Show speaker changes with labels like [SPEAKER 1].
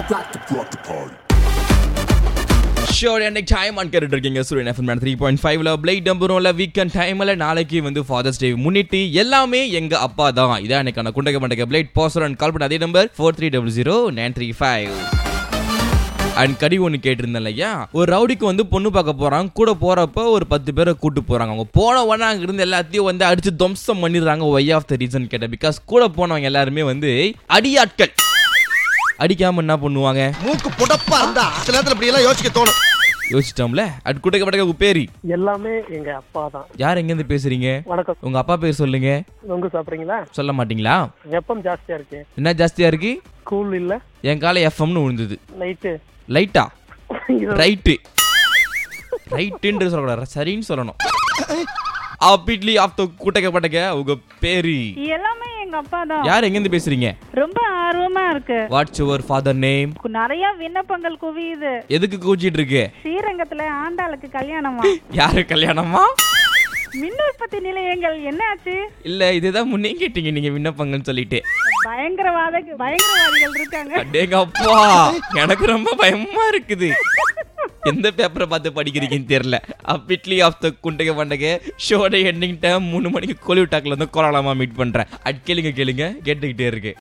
[SPEAKER 1] rock the rock the party.
[SPEAKER 2] Show என்னைக்கு time on கேட்டுட்டு இருக்கீங்க சூரியன் எஃப்எம் த்ரீ பாயிண்ட் ஃபைவ்ல பிளேட் டம்புரோம்ல வீக்கெண்ட் டைம்ல நாளைக்கு வந்து ஃபாதர்ஸ் டே முன்னிட்டு எல்லாமே எங்க அப்பா தான் இதான் எனக்கான குண்டக மண்டக பிளேட் போஸ்டர் அண்ட் கால் பண்ண அதே number four three double zero nine three five and கடி ஒன்று கேட்டிருந்தேன் இல்லையா ஒரு ரவுடிக்கு வந்து பொண்ணு பார்க்க போறாங்க கூட போறப்ப ஒரு பத்து பேரை கூட்டு போறாங்க அவங்க போன உடனே அங்க இருந்து எல்லாத்தையும் வந்து அடிச்சு துவம்சம் பண்ணிடுறாங்க ஒய் ஆஃப் த ரீசன் கேட்டேன் பிகாஸ் கூட போனவங்க எல்லாருமே வந்து அடியாட்கள் அடிக்காம என்ன பண்ணுவாங்க
[SPEAKER 3] மூக்கு புடப்பா இருந்தா சில நேரத்துல இப்படி எல்லாம் யோசிக்க தோணும்
[SPEAKER 2] யோசிச்சிட்டோம்ல அட் குட்டக்க பட்டக்க உப்பேரி
[SPEAKER 4] எல்லாமே எங்க அப்பா தான்
[SPEAKER 2] யார் எங்கேருந்து பேசுறீங்க
[SPEAKER 4] வணக்கம்
[SPEAKER 2] உங்க அப்பா பேர் சொல்லுங்க
[SPEAKER 4] நொங்கு சாப்பிடுறீங்களா
[SPEAKER 2] சொல்ல மாட்டீங்களா
[SPEAKER 4] வெப்பம் ஜாஸ்தியா இருக்கு
[SPEAKER 2] என்ன ஜாஸ்தியா இருக்கு
[SPEAKER 4] கூல் இல்ல
[SPEAKER 2] என் கால எஃப்எம்னு விழுந்தது
[SPEAKER 4] நைட்டு
[SPEAKER 2] லைட்டா ரைட்டு ரைட்டுன்னு சொல்லக்கூடாது சரின்னு சொல்லணும் அப்பிட்லி ஆஃப் த குட்டக்க பட்டக்க உங்க பேரு
[SPEAKER 5] எல்லாமே எங்க அப்பா தான்
[SPEAKER 2] யார் எங்கேருந்து பேசுறீங்க
[SPEAKER 5] ரொம்ப ஆர்வமா இருக்கு
[SPEAKER 2] வாட்ஸ் யுவர் ஃபாதர் நேம்
[SPEAKER 5] நிறைய விண்ணப்பங்கள் குவியுது
[SPEAKER 2] எதுக்கு கூச்சிட்டு இருக்கு
[SPEAKER 5] ஸ்ரீரங்கத்துல ஆண்டாளுக்கு கல்யாணமா
[SPEAKER 2] யாரு கல்யாணமா
[SPEAKER 5] மின் உற்பத்தி நிலையங்கள் என்னாச்சு
[SPEAKER 2] இல்ல இதுதான் முன்னே கேட்டீங்க நீங்க விண்ணப்பங்கன்னு சொல்லிட்டு
[SPEAKER 5] பயங்கரவாத பயங்கரவாதிகள் இருக்காங்க
[SPEAKER 2] அடேங்க அப்பா எனக்கு ரொம்ப பயமா இருக்குது எந்த பேப்பரை பார்த்து படிக்கிறீங்கன்னு தெரியல அப்பிட்லி ஆஃப் த குண்டக பண்டக ஷோட எண்டிங் டைம் மூணு மணிக்கு கோலிவுட் டாக்ல வந்து கோலாலாமா மீட் பண்றேன் அட் கேளுங்க கேளுங்க கேட்டுக்கிட்டே இருக்கு